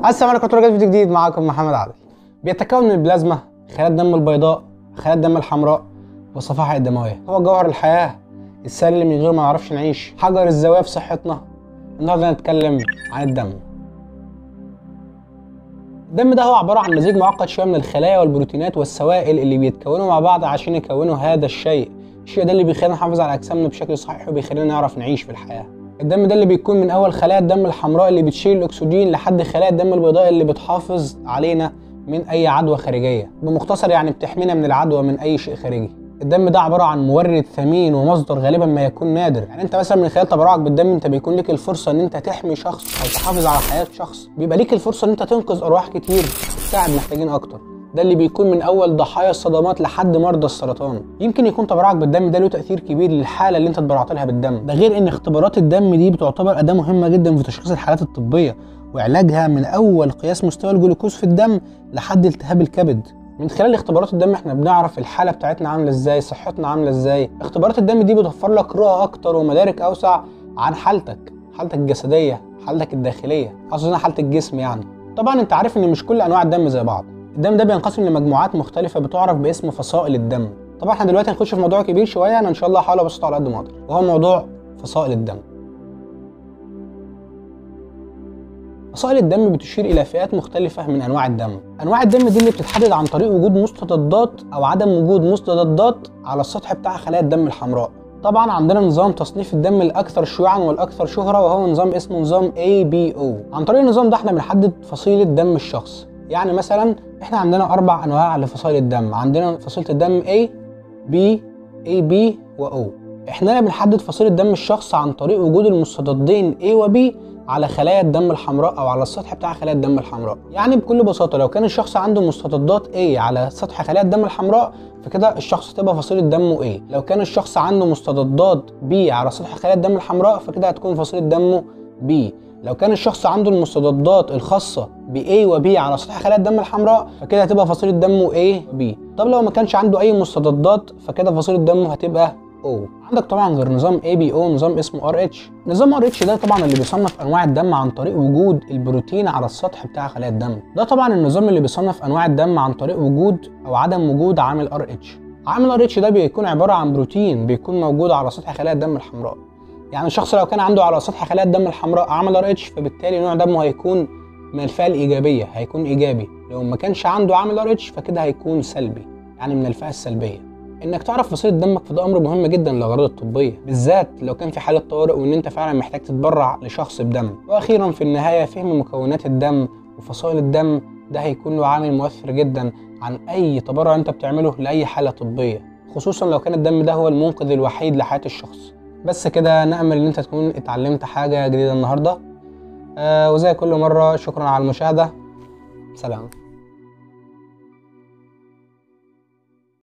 السلام عليكم ورحمه الله فيديو جديد معاكم محمد عادل بيتكون من البلازما خلايا الدم البيضاء خلايا الدم الحمراء والصفائح الدمويه هو جوهر الحياه السائل اللي من غيره ما نعرفش نعيش حجر الزاويه في صحتنا النهارده هنتكلم عن الدم الدم ده هو عباره عن مزيج معقد شويه من الخلايا والبروتينات والسوائل اللي بيتكونوا مع بعض عشان يكونوا هذا الشيء الشيء ده اللي بيخلينا نحافظ على اجسامنا بشكل صحيح وبيخلينا نعرف نعيش في الحياه الدم ده اللي بيكون من اول خلايا الدم الحمراء اللي بتشيل الاكسجين لحد خلايا الدم البيضاء اللي بتحافظ علينا من اي عدوى خارجيه بمختصر يعني بتحمينا من العدوى من اي شيء خارجي الدم ده عباره عن مورد ثمين ومصدر غالبا ما يكون نادر يعني انت مثلا من خلال تبرعك بالدم انت بيكون لك الفرصه ان انت تحمي شخص او تحافظ على حياه شخص بيبقى ليك الفرصه ان انت تنقذ ارواح كتير وتساعد محتاجين اكتر ده اللي بيكون من اول ضحايا الصدمات لحد مرضى السرطان يمكن يكون تبرعك بالدم ده له تاثير كبير للحاله اللي انت اتبرعت لها بالدم ده غير ان اختبارات الدم دي بتعتبر اداه مهمه جدا في تشخيص الحالات الطبيه وعلاجها من اول قياس مستوى الجلوكوز في الدم لحد التهاب الكبد من خلال اختبارات الدم احنا بنعرف الحاله بتاعتنا عامله ازاي صحتنا عامله ازاي اختبارات الدم دي بتوفر لك رؤى اكتر ومدارك اوسع عن حالتك حالتك الجسديه حالتك الداخليه قصدنا حاله الجسم يعني طبعا انت عارف ان مش كل انواع الدم زي بعض الدم ده بينقسم لمجموعات مختلفه بتعرف باسم فصائل الدم طبعا احنا دلوقتي هنخش في موضوع كبير شويه انا ان شاء الله هحاول ابسطه على قد ما اقدر وهو موضوع فصائل الدم فصائل الدم بتشير الى فئات مختلفه من انواع الدم انواع الدم دي اللي بتتحدد عن طريق وجود مستضدات او عدم وجود مستضدات على السطح بتاع خلايا الدم الحمراء طبعا عندنا نظام تصنيف الدم الاكثر شيوعا والاكثر شهره وهو نظام اسمه نظام ABO عن طريق النظام ده احنا بنحدد فصيله دم الشخص يعني مثلا احنا عندنا اربع انواع لفصائل الدم عندنا فصيله الدم A B AB و O احنا بنحدد فصيله دم الشخص عن طريق وجود المستضدين A و B على خلايا الدم الحمراء او على السطح بتاع خلايا الدم الحمراء يعني بكل بساطه لو كان الشخص عنده مستضدات A على سطح خلايا الدم الحمراء فكده الشخص تبقى فصيله دمه A لو كان الشخص عنده مستضدات B على سطح خلايا الدم الحمراء فكده هتكون فصيله دمه B لو كان الشخص عنده المستضدات الخاصة ب A و B على سطح خلايا الدم الحمراء فكده هتبقى فصيلة دمه A و B طب لو ما كانش عنده أي مستضدات فكده فصيلة دمه هتبقى O عندك طبعا غير نظام ABO نظام اسمه RH نظام RH ده طبعا اللي بيصنف انواع الدم عن طريق وجود البروتين على السطح بتاع خلايا الدم ده طبعا النظام اللي بيصنف انواع الدم عن طريق وجود او عدم وجود عامل RH عامل RH ده بيكون عبارة عن بروتين بيكون موجود على سطح خلايا الدم الحمراء يعني الشخص لو كان عنده على سطح خلايا الدم الحمراء عامل ار اتش فبالتالي نوع دمه هيكون من الفئه الايجابيه هيكون ايجابي لو ما كانش عنده عامل ار اتش فكده هيكون سلبي يعني من الفئه السلبيه انك تعرف فصيله دمك فده امر مهم جدا للاغراض الطبيه بالذات لو كان في حاله طوارئ وان انت فعلا محتاج تتبرع لشخص بدم واخيرا في النهايه فهم مكونات الدم وفصائل الدم ده هيكون له عامل مؤثر جدا عن اي تبرع انت بتعمله لاي حاله طبيه خصوصا لو كان الدم ده هو المنقذ الوحيد لحياه الشخص بس كده نأمل إن أنت تكون اتعلمت حاجة جديدة النهاردة آه وزي كل مرة شكرا على المشاهدة سلام